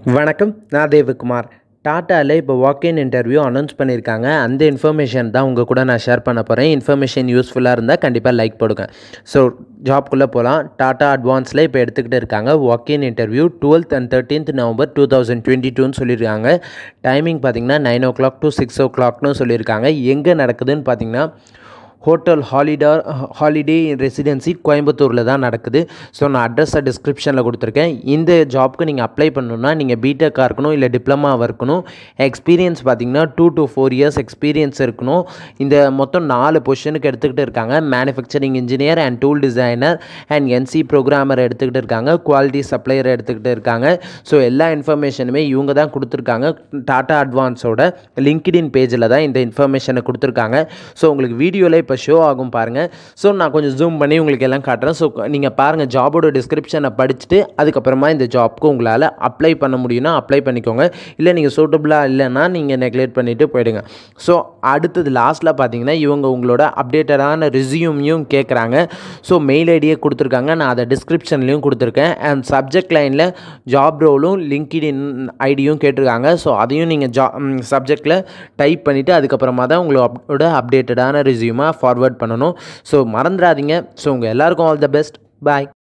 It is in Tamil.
வணக்கம் நான் தேவகுமார் டாட்டாவில் இப்போ வாக்கின் இன்டர்வியூ அனௌன்ஸ் பண்ணியிருக்காங்க அந்த இன்ஃபர்மேஷன் தான் உங்கள் கூட நான் ஷேர் பண்ண போகிறேன் இன்ஃபர்மேஷன் யூஸ்ஃபுல்லாக இருந்தால் கண்டிப்பாக லைக் போடுங்க ஸோ ஜாப்குள்ளே போகலாம் டாட்டா அட்வான்ஸில் இப்போ எடுத்துக்கிட்டு இருக்காங்க walk in interview twelfth and thirteenth November two thousand twenty டூன்னு சொல்லியிருக்காங்க டைமிங் பார்த்தீங்கன்னா nine o'clock to six ஓ கிளாக்னு சொல்லியிருக்காங்க எங்கே நடக்குதுன்னு பார்த்தீங்கன்னா ஹோட்டல் ஹாலிடா ஹாலிடே ரெசிடென்சி கோயம்புத்தூரில் தான் நடக்குது ஸோ நான் அட்ரஸை டிஸ்கிரிப்ஷனில் கொடுத்துருக்கேன் இந்த ஜாப்க்கு நீங்கள் அப்ளை பண்ணணுன்னா நீங்கள் பிடெக்காக இருக்கணும் இல்லை டிப்ளமாவாக இருக்கணும் எக்ஸ்பீரியன்ஸ் பார்த்தீங்கன்னா two to four years experience இருக்கணும் இந்த மொத்தம் நாலு பொசிஷனுக்கு எடுத்துக்கிட்டு இருக்காங்க manufacturing engineer and tool designer and NC programmer எடுத்துக்கிட்டு இருக்காங்க குவாலிட்டி சப்ளையர் எடுத்துக்கிட்டு இருக்காங்க ஸோ எல்லா இன்ஃபர்மேஷனுமே இவங்க தான் கொடுத்துருக்காங்க டாட்டா அட்வான்ஸோட லிங்க்டின் பேஜில் தான் இந்த இன்ஃபர்மேஷனை கொடுத்துருக்காங்க ஸோ உங்களுக்கு வீடியோவில் இப்போ ஷோ ஆகும் பாருங்கள் ஸோ நான் கொஞ்சம் ஜூம் பண்ணி உங்களுக்கு எல்லாம் காட்டுறேன் ஸோ நீங்கள் பாருங்கள் ஜாபோட டிஸ்கிரிப்ஷனை படிச்சுட்டு அதுக்கப்புறமா இந்த ஜாப்க்கு உங்களால் அப்ளை பண்ண முடியும்னா அப்ளை பண்ணிக்கோங்க இல்லை நீங்கள் சூட்டபுளாக இல்லைன்னா நீங்கள் நெக்லேட் பண்ணிவிட்டு போயிடுங்க ஸோ அடுத்தது லாஸ்ட்டில் பார்த்தீங்கன்னா இவங்க உங்களோட அப்டேட்டடான ரிசியூமையும் கேட்குறாங்க ஸோ மெயில் ஐடியே கொடுத்துருக்காங்க நான் அதை டிஸ்கிரிப்ஷன்லேயும் கொடுத்துருக்கேன் அண்ட் சப்ஜெக்ட் லைனில் ஜாப் ரோலும் லிங்க்டின் ஐடியும் கேட்டிருக்காங்க ஸோ அதையும் நீங்கள் ஜா சப்ஜெக்டில் டைப் பண்ணிவிட்டு அதுக்கப்புறமா தான் உங்களோட அப்டேட்டடான ரிசியூமாக ஃபார்வர்ட் பண்ணணும் ஸோ மறந்துடாதீங்க ஸோ உங்கள் எல்லாருக்கும் ஆல் த பெஸ்ட் பாய்